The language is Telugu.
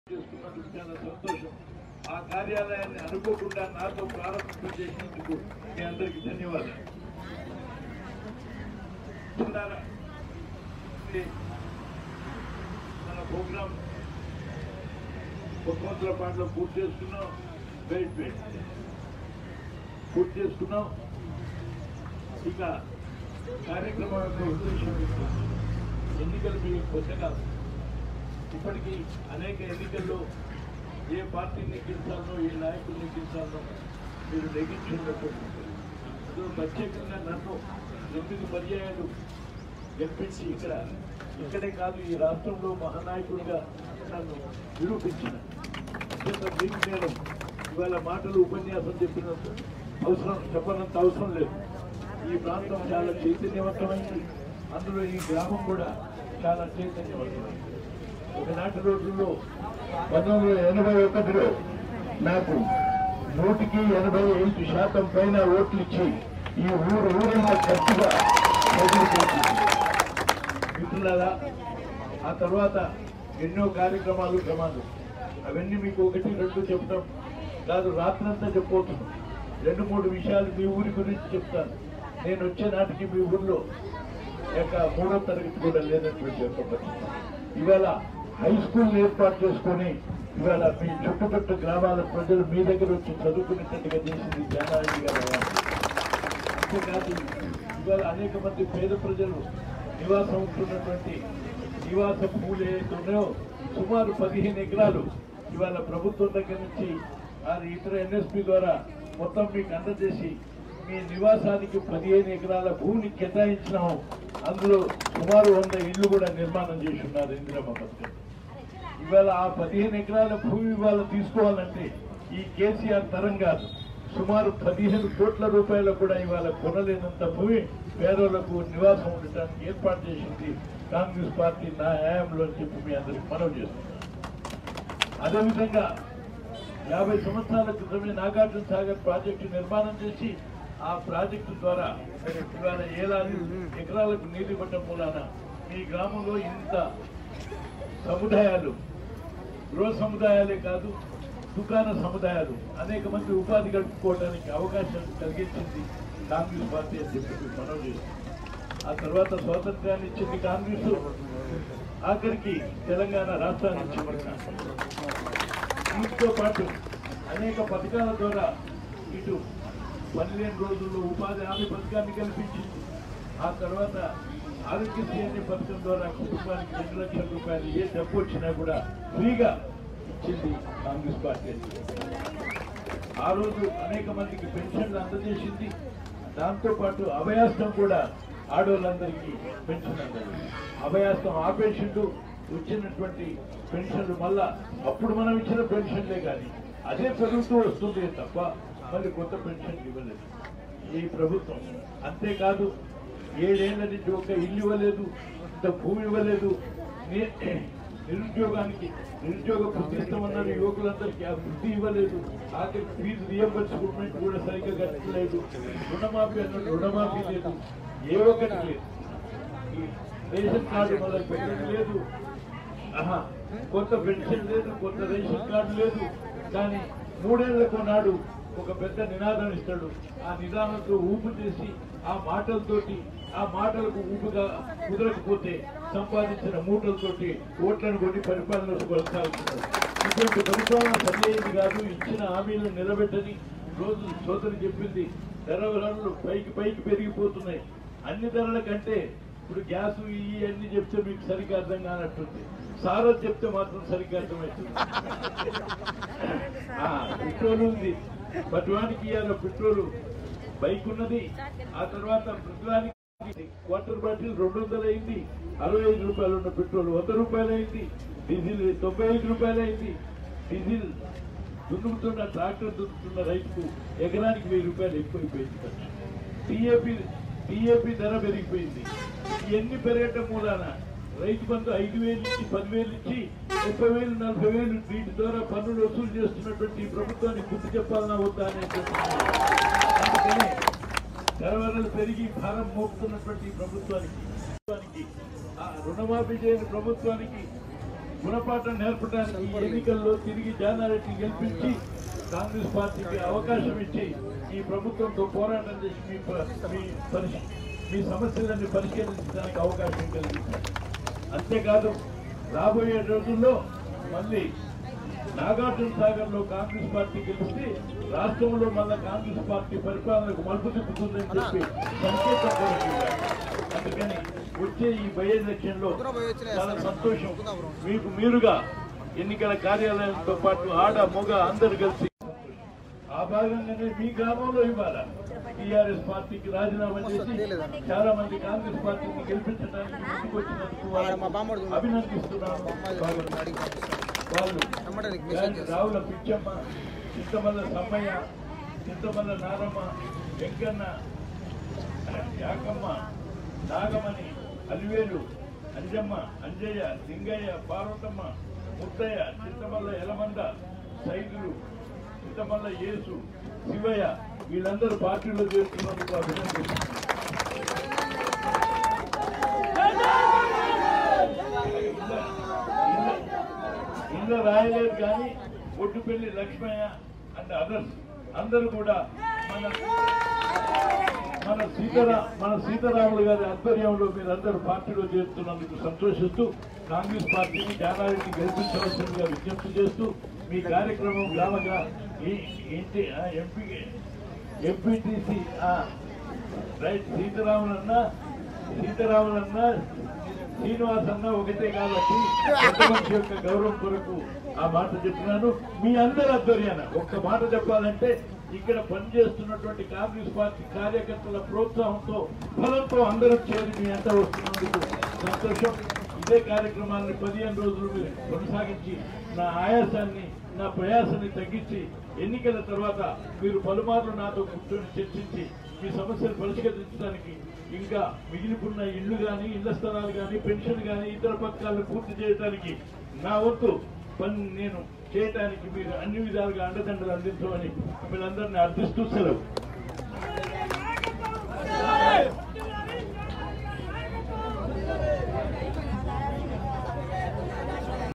చేస్తున్నందుకు చాలా సంతోషం ఆ కార్యాలయాన్ని అనుకోకుండా నాతో ప్రారంభింప చేసినందుకు మీ అందరికీ ధన్యవాదాలు ఉన్నారా? ఇది మన ప్రోగ్రాం ఒక సంవత్సరాల పాటలో పూర్తి చేసుకున్నాం వెయిట్ వెయిట్ పూర్తి చేసుకున్నాం ఇక కార్యక్రమం యొక్క ఉద్దేశం ఏంటంటే, ఎన్నికలు మీకు కొత్త కాదు ఇప్పటికీ అనేక ఎన్నికల్లో ఏ పార్టీని గెలిచాలో ఏ నాయకుల్ని గెలిచాలో మీరు లెగించి ఉండకూడదు అందులో ప్రత్యేకంగా నన్ను ఎనిమిది పర్యాయాలు గెలిపించి ఇక్కడ ఇక్కడే కాదు ఈ రాష్ట్రంలో మహానాయకుడిగా నన్ను నిరూపించిన అత్యంత మీకు నేను ఇవాళ మాటలు ఉపన్యాసం చెప్పినంత అవసరం చెప్పనంత అవసరం లేదు ఈ ప్రాంతం చాలా చైతన్యవంతమైంది అందులో ఈ గ్రామం కూడా చాలా చైతన్యవంతమైంది ఒకనాటి రోజుల్లో పంతొమ్మిది వందల ఎనభై ఒకటిలో నాకు నూటికి ఎనభై ఐదు శాతం పైన ఓట్లు ఇచ్చి ఈ ఊరు ఊరంతా ఖర్చుగా ప్రజలు చేసింది. మిత్రులారా ఆ తర్వాత ఎన్నో కార్యక్రమాలు క్రమాలు అవన్నీ మీకు ఒకటి రెండు చెప్తాం కాదు రాత్రంతా చెప్పబోతున్నాం రెండు మూడు విషయాలు మీ ఊరి గురించి చెప్తాను నేను వచ్చే నాటికి మీ ఊర్లో యొక్క మూడో తరగతి కూడా లేనటువంటి యొక్క పరిస్థితి ఇవాళ హై స్కూల్ ఏర్పాటు చేసుకొని ఇవాళ మీ చుట్టుపక్కల గ్రామాల ప్రజలు మీ దగ్గర వచ్చి చదువుకునేటట్టుగా చేసింది జానారెడ్డి గారు అంతేకాదు ఇవాళ అనేక మంది పేద ప్రజలు నివాసం ఉంటున్నటువంటి నివాస భూములు ఏదైతే ఉన్నాయో సుమారు పదిహేను ఎకరాలు ఇవాళ ప్రభుత్వం దగ్గర నుంచి ఆ ఇతర ఎన్ఎస్పి ద్వారా మొత్తం మీకు అందజేసి మీ నివాసానికి పదిహేను ఎకరాల భూమిని కేటాయించినాము అందులో సుమారు వంద ఇళ్లు కూడా నిర్మాణం చేసి ఉన్నారు ఇందిరమ్మ పథకం ఇవాళ ఆ పదిహేను ఎకరాల భూమి ఇవాళ తీసుకోవాలంటే ఈ కేసీఆర్ తరం కాదు సుమారు పదిహేను కోట్ల రూపాయలు కూడా ఇవాళ కొనలేనంత భూమి పేదలకు నివాసం ఉండటానికి ఏర్పాటు చేసింది కాంగ్రెస్ పార్టీ నా హయాంలో అని చెప్పి మీ అందరికి మనవి చేస్తున్నాను అదేవిధంగా యాభై సంవత్సరాల క్రితమే నాగార్జున సాగర్ ప్రాజెక్టు నిర్మాణం చేసి ఆ ప్రాజెక్టు ద్వారా ఇవాళ ఏలాది ఎకరాలకు నీరు ఇవ్వటం మూలాన మీ గ్రామంలో ఇంత సముదాయాలు గృహ సముదాయాలే కాదు దుకాణ సముదాయాలు అనేక మంది ఉపాధి గడుపుకోవడానికి అవకాశం కలిగించింది కాంగ్రెస్ పార్టీ అని చెప్పి మీకు మనవి చేస్తుంది ఆ తర్వాత స్వాతంత్ర్యాన్ని ఇచ్చింది కాంగ్రెస్ ఆఖరికి తెలంగాణ రాష్ట్రాన్ని ఇచ్చింది వీటితో పాటు అనేక పథకాల ద్వారా ఇటు పన్నెండు రోజుల్లో ఉపాధి హామీ పథకాన్ని కల్పించింది ఆ తర్వాత ఆరోగ్యశ్రీ అనే పథకం ద్వారా కుటుంబానికి రెండు లక్షల రూపాయలు ఏ డబ్బు వచ్చినా కూడా ఫ్రీగా ఇచ్చింది కాంగ్రెస్ పార్టీ ఆ రోజు అనేక మందికి పెన్షన్లు అందజేసింది దాంతో పాటు అభయాస్తం కూడా ఆడవాళ్ళందరికీ పెన్షన్ అందజేసింది అభయాస్తం ఆపేసిండు వచ్చినటువంటి పెన్షన్లు మళ్ళా అప్పుడు మనం ఇచ్చిన పెన్షన్లే కానీ అదే పెరుగుతూ వస్తుంది తప్ప మళ్ళీ కొత్త పెన్షన్ ఇవ్వలేదు ఈ ప్రభుత్వం అంతేకాదు ఏడేళ్ల నుంచి ఒక ఇల్లు ఇవ్వలేదు ఇంత భూమి ఇవ్వలేదు ని- నిరుద్యోగానికి నిరుద్యోగ వృత్తి ఇస్తామన్నారు యువకులందరికీ ఆ వృత్తి ఇవ్వలేదు ఆఖరి ఫీజు రియంబర్స్మెంట్ కూడా సరిగ్గా కట్టలేదు రుణమాఫీ అన్న రుణమాఫీ లేదు ఏ ఒక్కటి లేదు ఈ రేషన్ కార్డు మొదలు పెట్టడం లేదు ఆహా, కొత్త పెన్షన్ లేదు కొత్త రేషన్ కార్డు లేదు కానీ మూడేళ్లకు నాడు ఒక పెద్ద నినాదం ఇస్తాడు ఆ నినాదంతో ఊపు చేసి ఆ మాటలతోటి ఆ మాటలకు ఊపుగా కుదరకపోతే సంపాదించిన మూటలతోటి ఓట్లను కొట్టి పరిపాలన కొనసాగుతున్నారు ఇటువంటి పరిపాలన సరియైంది కాదు ఇచ్చిన హామీలను నిలబెట్టని రోజు సోదరి చెప్పింది ధరలు పైకి పైకి పెరిగిపోతున్నాయి అన్ని ధరల కంటే ఇప్పుడు గ్యాస్ ఇవి అన్ని చెప్తే మీకు సరిగ్గా అర్థం కానట్టుంది సారో చెప్తే మాత్రం సరిగ్గా అర్థమవుతుంది ఆ, పెట్రోల్ ఉంది పటువానికి ఇవాళ పెట్రోల్ బైక్ ఉన్నది ఆ తర్వాత మృదువానికి వాటర్ బాటిల్ రెండు వందలు అయింది అరవై ఐదు రూపాయలు ఉన్న పెట్రోల్ వంద రూపాయలు అయింది డీజిల్ తొంభై ఐదు రూపాయలు అయింది డీజిల్ దున్నుతున్న ట్రాక్టర్ దున్నుతున్న రైతుకు ఎకరానికి వెయ్యి రూపాయలు ఎక్కువైపోయింది ఖర్చు టీఏపీ టీఏపీ ధర పెరిగిపోయింది ఇవన్నీ పెరగటం మూలాన రైతు బంధు ఐదు వేలు ఇచ్చి పదివేలు ఇచ్చి ముప్పై వేలు నలభై వేలు వీటి ద్వారా పన్నులు వసూలు చేస్తున్నటువంటి ఈ ప్రభుత్వానికి బుద్ధి చెప్పాలన్నా వద్దా అనేటువంటి అందుకనే ధరవరలు పెరిగి భారం మోపుతున్నటువంటి ఈ ప్రభుత్వానికి ప్రభుత్వానికి, ఆ రుణమాఫీ చేయని ప్రభుత్వానికి గుణపాఠం నేర్పడానికి ఈ ఎన్నికల్లో తిరిగి జానారెడ్డి గెలిపించి కాంగ్రెస్ పార్టీకి అవకాశం ఇచ్చి ఈ ప్రభుత్వంతో పోరాటం చేసి మీ ప- మీ పరిష్- మీ సమస్యలన్నీ పరిష్కరించడానికి అవకాశం కలిగించారు అంతేకాదు రాబోయే రోజుల్లో మళ్ళీ నాగార్జున సాగర్ లో కాంగ్రెస్ పార్టీ గెలిస్తే రాష్ట్రంలో మళ్ళా కాంగ్రెస్ పార్టీ పరిపాలనకు మలుపు తిప్పుతుందని చెప్పి సంకేతం కూడా ఇవ్వాలి. అందుకని వచ్చే ఈ బై ఎలక్షన్ లో చాలా సంతోషం మీకు మీరుగా ఎన్నికల కార్యాలయంతో పాటు ఆడ మొగ అందరు కలిసి ఆ భాగంగానే మీ గ్రామంలో ఇవ్వాల టీఆర్ఎస్ పార్టీకి రాజీనామా చేసి చాలా మంది కాంగ్రెస్ పార్టీని గెలిపించడానికి ముందుకు వచ్చినందుకు వాళ్ళని అభినందిస్తున్నాను వాళ్ళు గాలి రావుల పిచ్చమ్మ చింతమల్ల సమ్మయ్య చింతమల్ల నారమ్మ వెంకన్న యాకమ్మ నాగమణి అలివేలు అంజమ్మ అంజయ్య లింగయ్య పార్వతమ్మ ముత్తయ్య చింతమల్ల ఎలమంద సైదులు చింతమల్ల యేసు శివయ్య వీళ్ళందరూ పార్టీలో చేస్తున్నందుకు అభినందిస్తున్నాను ఇంట్లో రాయలేదు కానీ ఒడ్డుపల్లి లక్ష్మయ్య అండ్ అదర్స్ అందరూ కూడా మన మన సీతారా మన సీతారాములు గారి ఆధ్వర్యంలో మీరందరూ పార్టీలో చేస్తున్నందుకు సంతోషిస్తూ కాంగ్రెస్ పార్టీని జానారెడ్డి గెలిపించవలసిందిగా విజ్ఞప్తి చేస్తూ మీ కార్యక్రమం గ్రామగా ఈ ఇంటి ఎంపీ ఎంపీటీసీ రైట్ సీతారాములన్న సీతారాములన్న శ్రీనివాస్ అన్న ఒకటే కాబట్టి పెద్ద మనిషి యొక్క గౌరవం కొరకు ఆ మాట చెప్తున్నాను మీ అందరి ఆధ్వర్యాన ఒక్క మాట చెప్పాలంటే ఇక్కడ పనిచేస్తున్నటువంటి కాంగ్రెస్ పార్టీ కార్యకర్తల ప్రోత్సాహంతో ఫలంతో అందరం చేరి మీ అంతా వస్తున్నందుకు సంతోషం ఇదే కార్యక్రమాన్ని పదిహేను రోజులు మీరు కొనసాగించి నా ఆయాసాన్ని నా ప్రయాసాన్ని తగ్గించి ఎన్నికల తర్వాత మీరు పలుమార్లు నాతో కూర్చొని చర్చించి మీ సమస్యలు పరిష్కరించడానికి ఇంకా మిగిలిపున్న ఇళ్లు కానీ ఇళ్ల స్థలాలు కానీ పెన్షన్ కానీ ఇతర పథకాలను పూర్తి చేయడానికి నా వంతు పని నేను చేయడానికి మీరు అన్ని విధాలుగా అండదండలు అందించమని మిమ్మల్ని అందరినీ అర్థిస్తూ సెలవు